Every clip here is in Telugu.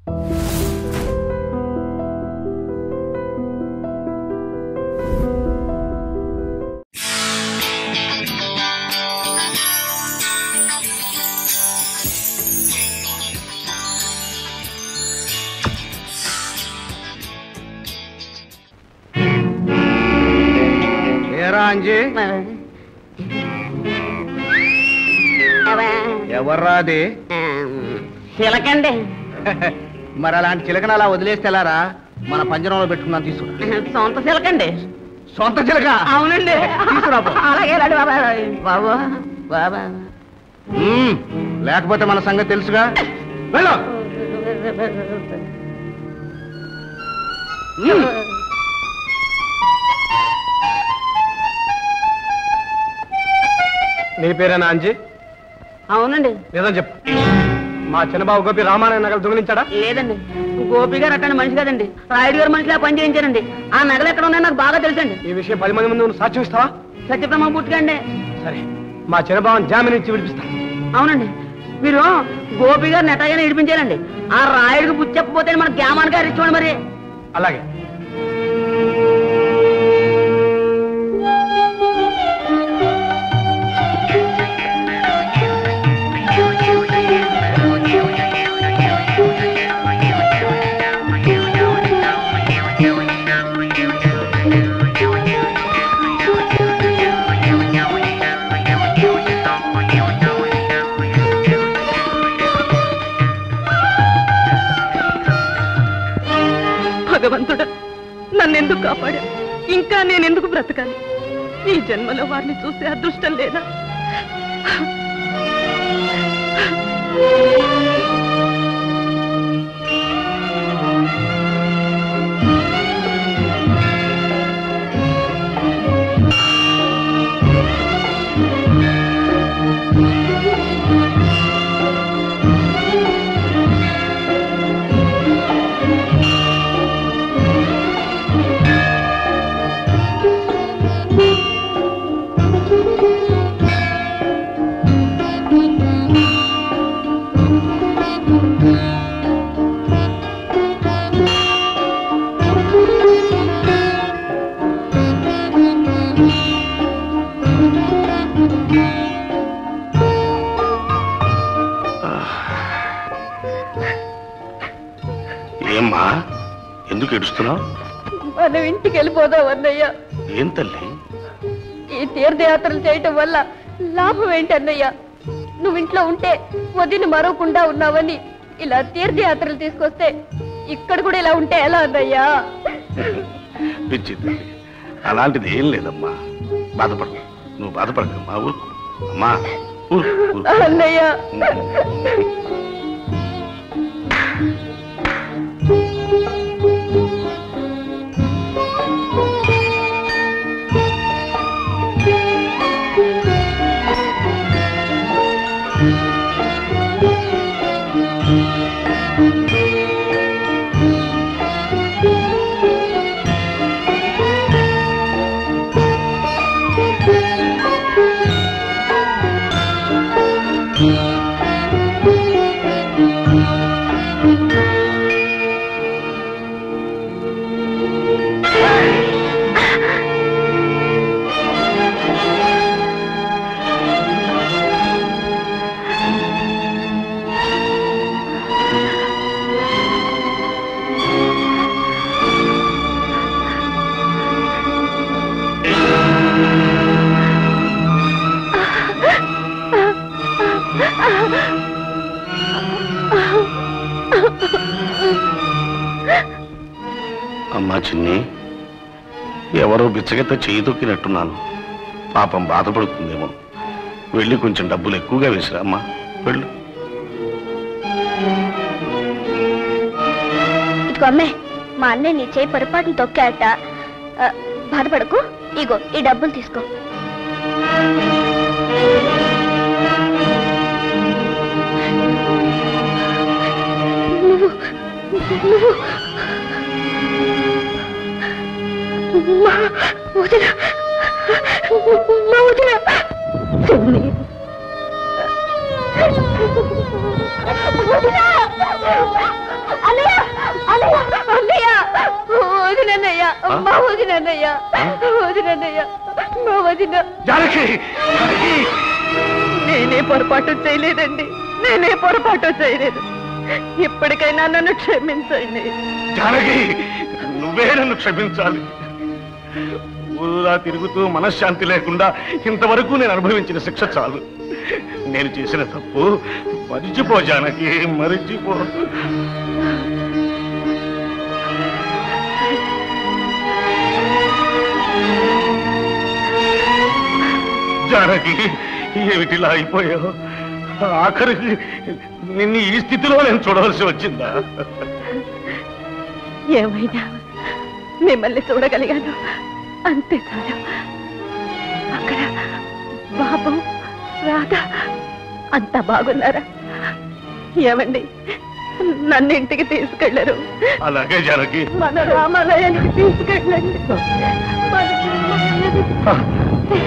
ఏరా అంజీ ఎవర్రా అది చిలకండి మరి అలాంటి చిలకన అలా వదిలేస్తే ఎలారా మన పంజరంలో పెట్టుకుందాం తీసుకురా సొంత చిలకండి సొంత చిలక అవునండి తీసుకురా పో. అలాగే రండి బాబా బాబు బాబా మ్మ్. లేకపోతే మన సంగతి తెలుసుగా వెళ్ళు మ్మ్. నీ పేరేనా అంజీ అవునండి లేదని చెప్పు మా చిన్నబాబు గోపి రామారాయణ నగలు దొంగిలించాడా లేదండి గోపి గారు అట్టండి మనిషి కదండి రాయుడు గారు మనిషిలా పని చేయించారండి ఆ నగలు ఎక్కడ ఉన్నాయో నాకు బాగా తెలుసండి ఈ విషయం పది మంది ముందు నువ్వు సాక్ష్యం ఇస్తావా సత్యప్రమ పుట్టుకండి సరే మా చిన్నబాబుని జామీన్ ఇచ్చి విడిపిస్తా అవునండి మీరు గోపి గారు నెటాగానే ఇడిపించారండి ఆ రాయుడికి బుద్ధి చెప్పపోతే మన గ్యామాన్ గారు ఇచ్చుకోండి మరి అలాగే భగవంతుడా నన్నెందుకు కాపాడా ఇంకా నేనెందుకు బ్రతకాలి ఈ జన్మలో వారిని చూసే అదృష్టం లేదా ఏమ్మా ఎందుకు ఏడుస్తున్నావు మనం ఇంటికి వెళ్ళిపోదాం అన్నయ్య ఏం తల్లి ఈ తీర్థయాత్రలు చేయటం వల్ల లాభం ఏంటి అన్నయ్య నువ్వు ఇంట్లో ఉంటే వదిన మరవకుండా ఉన్నావని ఇలా తీర్థయాత్రలు తీసుకొస్తే ఇక్కడ కూడా ఇలా ఉంటే ఎలా అన్నయ్యా పిచ్చి తల్లి అలాంటిది ఏం లేదమ్మా బాధపడకు నువ్వు బాధపడకమ్మా ఊరుకు అమ్మా ఊరుకు, ఊరుకు. అన్నయ్య అమ్మా చిన్ని ఎవరో బిచ్చగెత్త చేయి తొక్కినట్టున్నాను పాపం బాధపడుతుందేమో వెళ్ళి కొంచెం డబ్బులు ఎక్కువగా వేసిరా అమ్మా వెళ్ళు ఇదిగో అమ్మే మా అన్నయ్య నీ చేయి పొరపాటును తొక్కాట ఆ, బాధపడకు ఇగో ఈ డబ్బులు తీసుకో నువ్వు నువ్వు మా వదిన మా వదిన వదినా! అన్నయ్య అన్నయ్య అన్నయ్య వదినన్నయ్య మా వదినన్నయ్య వదినన్నయ్య మా వదిన జానకి జానకి నేనే పొరపాటు చేయలేదండి నేనే పొరపాటు చేయలేదు ఇప్పటికైనా నన్ను క్షమించండి జానకి నువ్వే నన్ను క్షమించాలి ఊరా తిరుగుతూ మనశ్శాంతి లేకుండా ఇంతవరకు నేను అనుభవించిన శిక్ష చాలు నేను చేసిన తప్పు మరిచిపో జానకి మరిచిపో జానకి ఏమిటిలా అయిపోయావు ఆఖరికి నిన్ను ఈ స్థితిలో నేను చూడవలసి వచ్చిందా ఏమైనా మిమ్మల్ని చూడగలిగాను అంతే చాలు అక్కడ బాబు రాధ అంత బాగున్నారా ఏమండి నన్ను ఇంటికి తీసుకెళ్లరు అలాగే జానకి మన రామాలయానికి తీసుకెళ్ళండి మన రామాలయానికి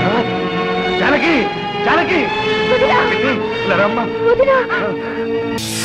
జానకి జానకి వదినా! ఇలా రమ్మా వదినా!